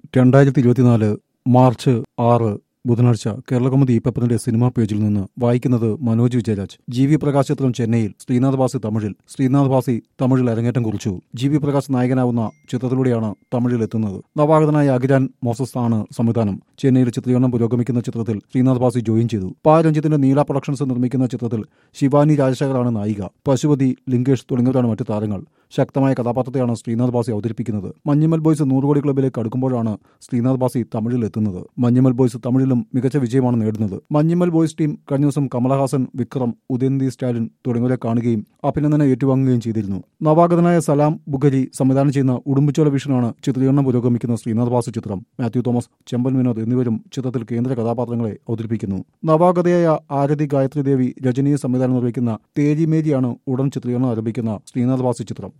രണ്ടായിരത്തി ഇരുപത്തിനാല് മാർച്ച് ആറ് ബുധനാഴ്ച കേരളകൗമുദി പേപ്പറിന്റെ സിനിമാ പേജിൽ നിന്ന് വായിക്കുന്നത് മനോജ് വിജയരാജ് ജി വി പ്രകാശ് ചിത്രം ചെന്നൈയിൽ ശ്രീനാഥ് ബാസി തമിഴിൽ ശ്രീനാഥ് ബാസി തമിഴിൽ അരങ്ങേറ്റം കുറിച്ചു ജി വി പ്രകാശ് നായകനാവുന്ന ചിത്രത്തിലൂടെയാണ് തമിഴിൽ എത്തുന്നത് നവാഗതനായ അഖിരാൻ മോസസ് ആണ് സംവിധാനം ചെന്നൈയിൽ ചിത്രീകരണം പുരോഗമിക്കുന്ന ചിത്രത്തിൽ ശ്രീനാഥ് ബാസി ജോയിൻ ചെയ്തു പാ രഞ്ജിത്തിന്റെ നീല പ്രൊഡക്ഷൻസ് നിർമ്മിക്കുന്ന ചിത്രത്തിൽ ശിവാനി രാജശേഖറാണ് നായിക പശുപതി ലിങ്കേഷ് തുടങ്ങിയവരാണ് മറ്റു താരങ്ങൾ ശക്തമായ കഥാപാത്രത്തെയാണ് ശ്രീനാഥ് ബാസി അവതരിപ്പിക്കുന്നത് മഞ്ഞുമൽ ബോയ്സ് നൂറുകോടി ക്ലബിലേക്ക് അടുക്കുമ്പോഴാണ് ശ്രീനാഥ് ബാസി തമിഴിൽ എത്തുന്നത് മഞ്ഞുമൽ ബോയ്സ് തമിഴിലും മികച്ച വിജയമാണ് നേടുന്നത് മഞ്ഞുമൽ ബോയ്സ് ടീം കഴിഞ്ഞ ദിവസം കമലഹാസൻ വിക്രം ഉദയന്തി സ്റ്റാലിൻ തുടങ്ങിയവരെ കാണുകയും അഭിനന്ദനം ഏറ്റുവാങ്ങുകയും ചെയ്തിരുന്നു നവാഗതനായ സലാം ബുഖരി സംവിധാനം ചെയ്യുന്ന ഉടുമ്പുചോല വിഷനാണ് ചിത്രീകരണം പുരോഗമിക്കുന്ന ശ്രീനാഥ് ബാസി ചിത്രം മാത്യു തോമസ് ചെമ്പൻ വിനോദ് എന്നിവരും ചിത്രത്തിൽ കേന്ദ്ര കഥാപാത്രങ്ങളെ അവതരിപ്പിക്കുന്നു നവാഗതയായ ആരതി ഗായത്രി ദേവി രജനീയ സംവിധാനം നിർവഹിക്കുന്ന തേരി മേരിയാണ് ഉടൻ ചിത്രീകരണം ആരംഭിക്കുന്ന ശ്രീനാഥ് ബാസി ചിത്രം